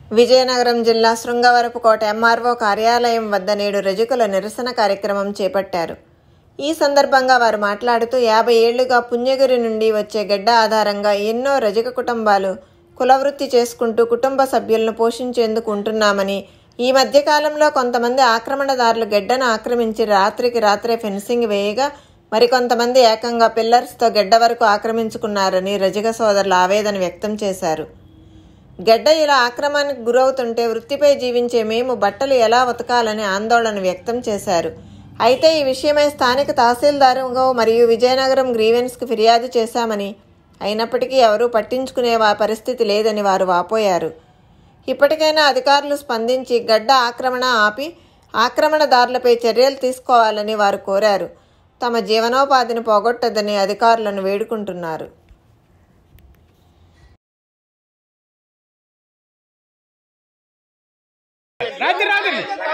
విజయనగరం జిల్లా శృంగవరపుకోట ఎంఆర్ఓ కార్యాలయం వద్ద నేడు రజకుల నిరసన కార్యక్రమం చేపట్టారు ఈ సందర్భంగా వారు మాట్లాడుతూ యాభై ఏళ్లుగా పుణ్యగిరి నుండి వచ్చే గడ్డ ఆధారంగా ఎన్నో రజక కుటుంబాలు కులవృత్తి చేసుకుంటూ కుటుంబ సభ్యులను పోషించేందుకు ఉంటున్నామని ఈ మధ్యకాలంలో కొంతమంది ఆక్రమణదారులు గెడ్డను ఆక్రమించి రాత్రికి రాత్రే ఫెన్సింగ్ వేయగా మరికొంతమంది ఏకంగా పిల్లర్స్తో గెడ్డ వరకు ఆక్రమించుకున్నారని రజక సోదరులు ఆవేదన వ్యక్తం చేశారు గడ్డ ఇలా ఆక్రమణకు గురవుతుంటే వృత్తిపై జీవించే మేము బట్టలు ఎలా ఉతకాలని ఆందోళన వ్యక్తం చేశారు అయితే ఈ విషయమై స్థానిక తహసీల్దారు మరియు విజయనగరం గ్రీవెన్స్కి ఫిర్యాదు చేశామని అయినప్పటికీ ఎవరూ పట్టించుకునే వా- పరిస్థితి లేదని వారు వాపోయారు ఇప్పటికైనా అధికారులు స్పందించి గడ్డ ఆక్రమణ ఆపి ఆక్రమణదారులపై చర్యలు తీసుకోవాలని వారు కోరారు తమ జీవనోపాధిని పోగొట్టదని అధికారులను వేడుకుంటున్నారు రాత్రి రాత్రి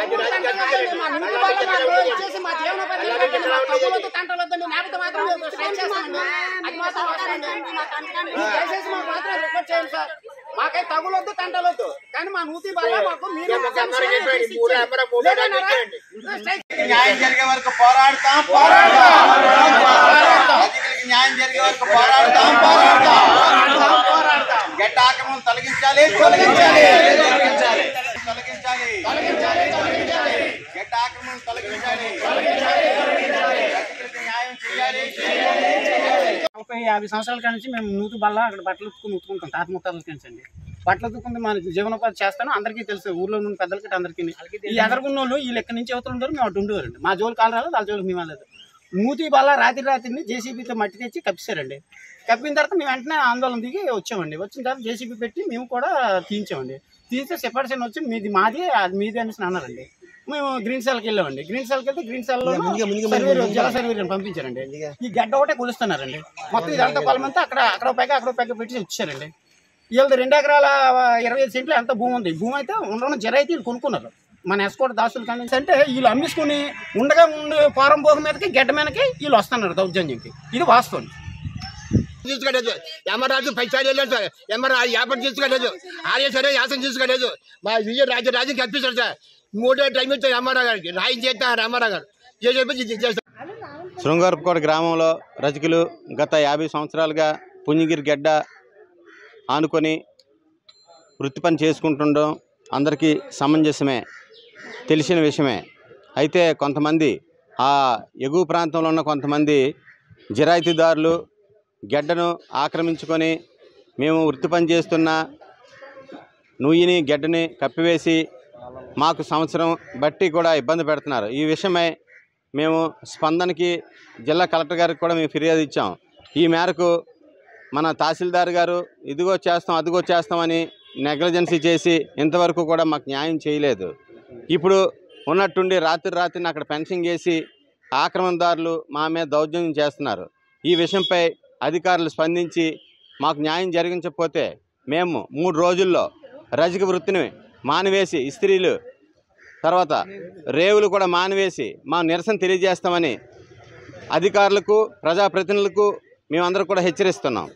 మా ముందు వాళ్ళ మాకు ఇచ్చేసి మా జీవనోపాధి నిలబెట్టండి. మా తగులొద్దు, తంటలొద్దండి. లేకపోతే మాత్రం మేము స్ట్రైక్ చేస్తామండి. అది మాత్రం అవసరండి. మీరు దయచేసి మాకు మాత్రం రిక్వెస్ట్ చేయండి సార్ మాకై తగులొద్దు తంటలొద్దు కానీ మా నూతి వల్ల మాకు మీరు మాత్రం స్ట్రైక్ చేసి ఇచ్చేయండి. లేదన్నారా? స్ట్రైక్ న్యాయం జరిగే వరకు పోరాడతాం పోరాడతాం రజకులకి న్యాయం జరిగే వరకు పోరాడతాం పోరాడతాం పోరాడతాం గడ్డ ఆక్రమణ తొలగించాలి తొలగించాలి తొలగించాలి తొలగించాలి గడ్డ ఆక్రమణ తొలగించాలి రజకులకి న్యాయం చేయాలి ముప్పై యాభై సంవత్సరాల కాడి నుంచి మేము నూతు బల్ల అక్కడ బట్టలు ఉతుకుని ఉతుకుంటాం తాత ముత్తాల నుంచి అండి బట్టలు ఉతుకుంటే మన జీవనోపాధి చేస్తాను అందరికీ తెలుసు ఊర్లో నుండి పెద్దలకి అందరికీ ఈ ఎదరుగున్న వాళ్ళు ఈ లెక్క నుంచి అవతల ఉండరు మేము అటు ఉండేవారండి మా జోలు కాలు రాలేదు వాళ్ళ జోలికి మేము వెళ్ళలేదు మూతి బల్ల రాత్రి రాత్రిని జేసీబీతో మట్టి తెచ్చి కప్పిస్తారండి కప్పిన తర్వాత మేము వెంటనే ఆందోళన దిగి వచ్చామండి వచ్చిన తర్వాత జేసీబీ పెట్టి మేము కూడా తీయించామండి తీస్తే సెపరేషన్ వచ్చి మీది మాది అది మీది అనేసి అన్నారండి మేము గ్రీన్ సెల్కి వెళ్ళామండి గ్రీన్ సెల్కి వెళ్తే గ్రీన్ సెల్ సర్వేర్ జల సర్వేర్ పంపించారండి ఈ గడ్డ ఒకటే కొలుస్తున్నారండి మొత్తం ఇదంతా కొలమంతా అక్కడ అక్కడ ఒక పెగ్గ అక్కడ ఒక పెగ్గ పెట్టి ఇచ్చారండి వీళ్ళది రెండు ఎకరాల ఇరవై ఐదు సెంట్లు ఎంత భూమి ఉంది భూమి అయితే ఉండడం జర అయితే వీళ్ళు కొనుక్కున్నారు మన ఎస్కోట్ దాసులు కానీ అంటే వీళ్ళు అమ్మేసుకుని ఉండగా ఉండి ఫారం పోగు మీదకి గడ్డ మీదకి వీళ్ళు వస్తున్నారు దౌర్జన్యంకి ఇది వాస్తవం తీసుకోలేదు ఎమ్మరాజు పైసలు వెళ్ళాడు సార్ ఎమ్మరా యాభై తీసుకోలేదు ఆర్య సరే యాసం తీసుకోలేదు మా విజయ రాజు రాజు కల్పిస్తాడు సార్ మూడో టైం ఇచ్చారు ఎమ్మరా గారికి రాయి చేస్తారు ఎమ్మరా గారు ఏ చెప్పి చేస్తారు శృంగారపుకోట గ్రామంలో రజకులు గత యాభై సంవత్సరాలుగా పుణ్యగిరి గడ్డ ఆనుకొని వృత్తి పని చేసుకుంటుండడం అందరికీ సమంజసమే తెలిసిన విషయమే అయితే కొంతమంది ఆ ఎగువ ప్రాంతంలో ఉన్న కొంతమంది జిరాయితీదారులు గడ్డను ఆక్రమించుకొని మేము వృత్తి పని చేస్తున్న నుయ్యిని గడ్డని కప్పివేసి మాకు సంవత్సరం బట్టి కూడా ఇబ్బంది పెడుతున్నారు ఈ విషయమై మేము స్పందనకి జిల్లా కలెక్టర్ గారికి కూడా మేము ఫిర్యాదు ఇచ్చాం ఈ మేరకు మన తహసీల్దార్ గారు ఇదిగో చేస్తాం అదిగో చేస్తామని నెగ్లిజెన్సీ చేసి ఇంతవరకు కూడా మాకు న్యాయం చేయలేదు ఇప్పుడు ఉన్నట్టుండి రాత్రి రాత్రిని అక్కడ ఫెన్సింగ్ వేసి ఆక్రమణదారులు మా మీద దౌర్జన్యం చేస్తున్నారు ఈ విషయంపై అధికారులు స్పందించి మాకు న్యాయం జరిగించకపోతే మేము మూడు రోజుల్లో రజక వృత్తిని మానివేసి ఇస్త్రీలు తర్వాత రేవులు కూడా మానివేసి మా నిరసన తెలియజేస్తామని అధికారులకు ప్రజాప్రతినిధులకు మేమందరం కూడా హెచ్చరిస్తున్నాం